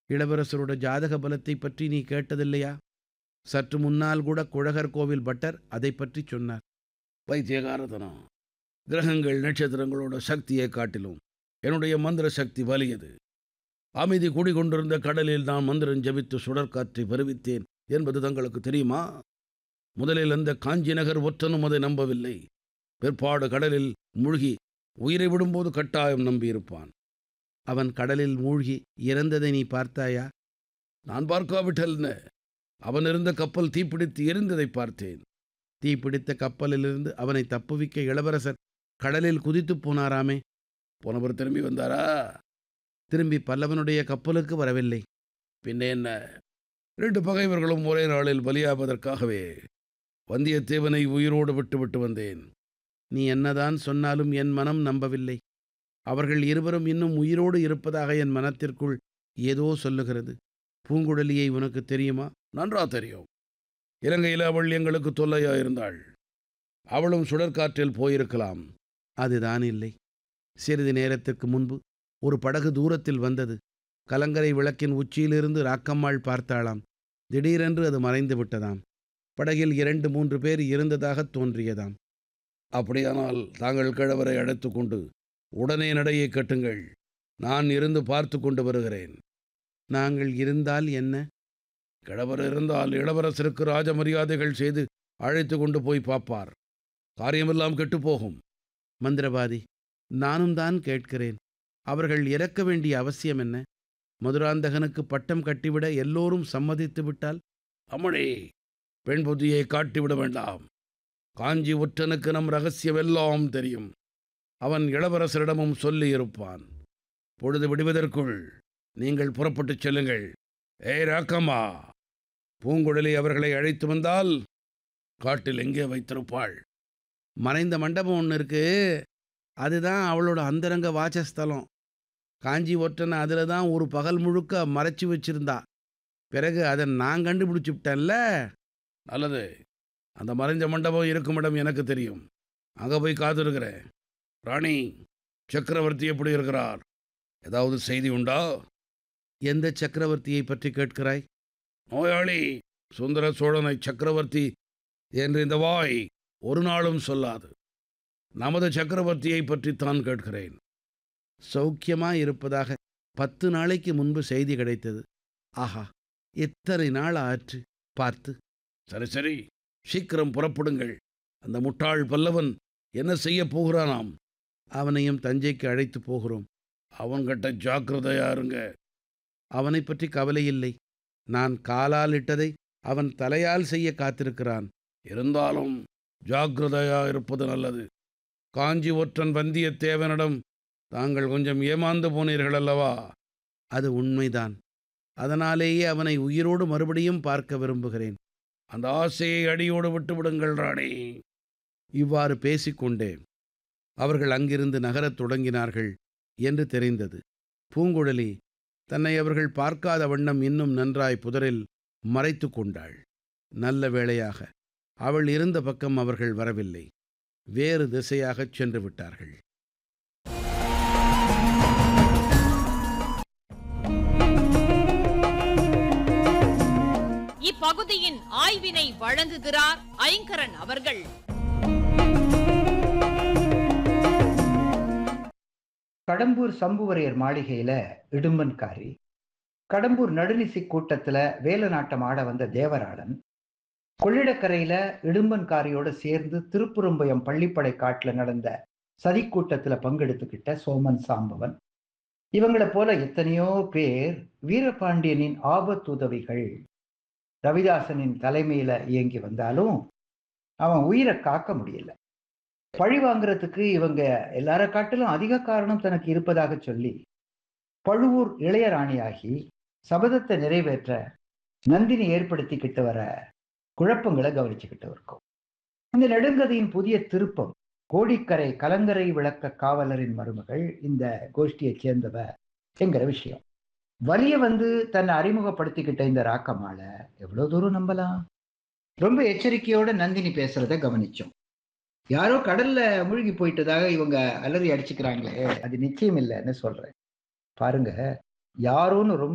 இளவரசரோட ஜாதக பலத்தை பற்றி நீ கேட்டதில்லையா சற்று முன்னால் கூட குழகர் கோவில் பட்டர் அதை பற்றி சொன்னார் பைத்தியகாரதனம் கிரகங்கள் நட்சத்திரங்களோட சக்தியை காட்டிலும் என்னுடைய மந்திர சக்தி வலியது அமைதி குடிகொண்டிருந்த கடலில் நான் மந்திரம் ஜபித்து சுடற்காற்றை வருவித்தேன் என்பது தங்களுக்கு தெரியுமா முதலில் அந்த காஞ்சி நகர் ஒற்றனும் அதை நம்பவில்லை பிற்பாடு கடலில் மூழ்கி உயிரை விடும்போது கட்டாயம் நம்பியிருப்பான் அவன் கடலில் மூழ்கி இறந்ததை நீ பார்த்தாயா நான் பார்க்காவிட்டல் என்ன அவன் இருந்த கப்பல் தீப்பிடித்து எரிந்ததை பார்த்தேன் தீப்பிடித்த கப்பலிலிருந்து அவனை தப்புவிக்க இளவரசர் கடலில் குதித்துப் போனாராமே போனவர் திரும்பி வந்தாரா திரும்பி பல்லவனுடைய கப்பலுக்கு வரவில்லை பின்ன என்ன ரெண்டு பகைவர்களும் ஒரே நாளில் பலியாவதற்காகவே வந்தியத்தேவனை உயிரோடு விட்டுவிட்டு வந்தேன் நீ என்னதான் சொன்னாலும் என் மனம் நம்பவில்லை அவர்கள் இருவரும் இன்னும் உயிரோடு இருப்பதாக என் மனத்திற்குள் ஏதோ சொல்லுகிறது பூங்குழலியை உனக்கு தெரியுமா நன்றா தெரியும் இலங்கையில் அவள் எங்களுக்கு தொல்லையா இருந்தாள் அவளும் சுழற்காற்றில் போயிருக்கலாம் அதுதான் இல்லை சிறிது நேரத்திற்கு முன்பு ஒரு படகு தூரத்தில் வந்தது கலங்கரை விளக்கின் உச்சியிலிருந்து ராக்கம்மாள் பார்த்தாளாம் திடீரென்று அது மறைந்து விட்டதாம் படகில் இரண்டு மூன்று பேர் இருந்ததாகத் தோன்றியதாம் அப்படியானால் தாங்கள் கிழவரை அழைத்து கொண்டு உடனே நடையை கட்டுங்கள் நான் இருந்து பார்த்து கொண்டு வருகிறேன் நாங்கள் இருந்தால் என்ன கிழவர் இருந்தால் இளவரசருக்கு ராஜ மரியாதைகள் செய்து அழைத்து கொண்டு போய் பார்ப்பார் காரியமெல்லாம் கெட்டுப்போகும் மந்திரவாதி நானும் தான் கேட்கிறேன் அவர்கள் இறக்க வேண்டிய அவசியம் என்ன மதுராந்தகனுக்கு பட்டம் கட்டிவிட எல்லோரும் சம்மதித்து விட்டால் அம்மணே பெண் புத்தியை காட்டிவிட வேண்டாம் காஞ்சி ஒற்றனுக்கு நம் ரகசியமெல்லாம் தெரியும் அவன் இளவரசரிடமும் சொல்லி இருப்பான் பொழுது விடுவதற்குள் நீங்கள் புறப்பட்டுச் செல்லுங்கள் ஏய் ராக்கம்மா பூங்குழலி அவர்களை அழைத்து வந்தால் காட்டில் எங்கே வைத்திருப்பாள் மறைந்த மண்டபம் ஒன்று இருக்கு அதுதான் அவளோட அந்தரங்க வாசஸ்தலம் காஞ்சி ஒற்றனை அதில் தான் ஒரு பகல் முழுக்க மறைச்சு வச்சிருந்தா பிறகு அதை நான் கண்டுபிடிச்சுவிட்டேன்ல நல்லது அந்த மறைஞ்ச மண்டபம் இருக்கும் இடம் எனக்கு தெரியும் அங்கே போய் காத்திருக்கிறேன் ராணி சக்கரவர்த்தி எப்படி இருக்கிறார் ஏதாவது செய்தி உண்டா எந்த சக்கரவர்த்தியை பற்றி கேட்கிறாய் நோயாளி சுந்தர சோழனை சக்கரவர்த்தி என்று இந்த வாய் ஒரு நாளும் சொல்லாது நமது சக்கரவர்த்தியை பற்றித்தான் கேட்கிறேன் சௌக்கியமா இருப்பதாக பத்து நாளைக்கு முன்பு செய்தி கிடைத்தது ஆஹா எத்தனை நாள் ஆற்று பார்த்து சரி சரி சீக்கிரம் புறப்படுங்கள் அந்த முட்டாள் பல்லவன் என்ன செய்ய போகிறானாம் அவனையும் தஞ்சைக்கு அழைத்து போகிறோம் அவன்கிட்ட ஜாக்கிரதையா இருங்க அவனை பற்றி கவலை இல்லை நான் காலால் இட்டதை அவன் தலையால் செய்ய காத்திருக்கிறான் இருந்தாலும் ஜாக்கிரதையா இருப்பது நல்லது காஞ்சி ஒற்றன் வந்தியத்தேவனிடம் தாங்கள் கொஞ்சம் ஏமாந்து போனீர்கள் அல்லவா அது உண்மைதான் அதனாலேயே அவனை உயிரோடு மறுபடியும் பார்க்க விரும்புகிறேன் அந்த ஆசையை அடியோடு விட்டுவிடுங்கள் ராணி இவ்வாறு பேசிக்கொண்டே அவர்கள் அங்கிருந்து நகரத் தொடங்கினார்கள் என்று தெரிந்தது பூங்குழலி தன்னை அவர்கள் பார்க்காத வண்ணம் இன்னும் நன்றாய் புதரில் மறைத்து கொண்டாள் நல்ல வேளையாக அவள் இருந்த பக்கம் அவர்கள் வரவில்லை வேறு திசையாகச் சென்று விட்டார்கள் இப்பகுதியின் ஆய்வினை வழங்குகிறார் ஐங்கரன் அவர்கள் கடம்பூர் சம்புவரையர் மாளிகையில இடும்பன்காரி கடம்பூர் நடுநிசி கூட்டத்துல வேலநாட்டம் ஆட வந்த தேவராளன் கொள்ளிடக்கரையில இடும்பன்காரியோட சேர்ந்து திருப்புறம்பயம் பள்ளிப்படை காட்டுல நடந்த சதி கூட்டத்துல பங்கெடுத்துக்கிட்ட சோமன் சாம்பவன் இவங்களை போல எத்தனையோ பேர் வீரபாண்டியனின் ஆபத்துதவிகள் ரவிதாசனின் தலைமையில இயங்கி வந்தாலும் அவன் உயிரை காக்க முடியல பழி வாங்குறதுக்கு இவங்க எல்லார காட்டிலும் அதிக காரணம் தனக்கு இருப்பதாக சொல்லி பழுவூர் இளையராணியாகி சபதத்தை நிறைவேற்ற நந்தினி ஏற்படுத்திக்கிட்டு வர குழப்பங்களை கவனிச்சுக்கிட்டு இருக்கும் இந்த நெடுங்கதையின் புதிய திருப்பம் கோடிக்கரை கலங்கரை விளக்க காவலரின் மருமகள் இந்த கோஷ்டியை சேர்ந்தவ என்கிற விஷயம் வலிய வந்து தன்னை அறிமுகப்படுத்திக்கிட்ட இந்த ராக்கமால எவ்வளவு தூரம் நம்பலாம் ரொம்ப எச்சரிக்கையோட நந்தினி பேசுறத கவனிச்சோம் யாரோ கடல்ல மூழ்கி போயிட்டதாக இவங்க அலறி அடிச்சுக்கிறாங்களே அது நிச்சயம் இல்லைன்னு சொல்றேன் பாருங்க யாரோன்னு ரொம்ப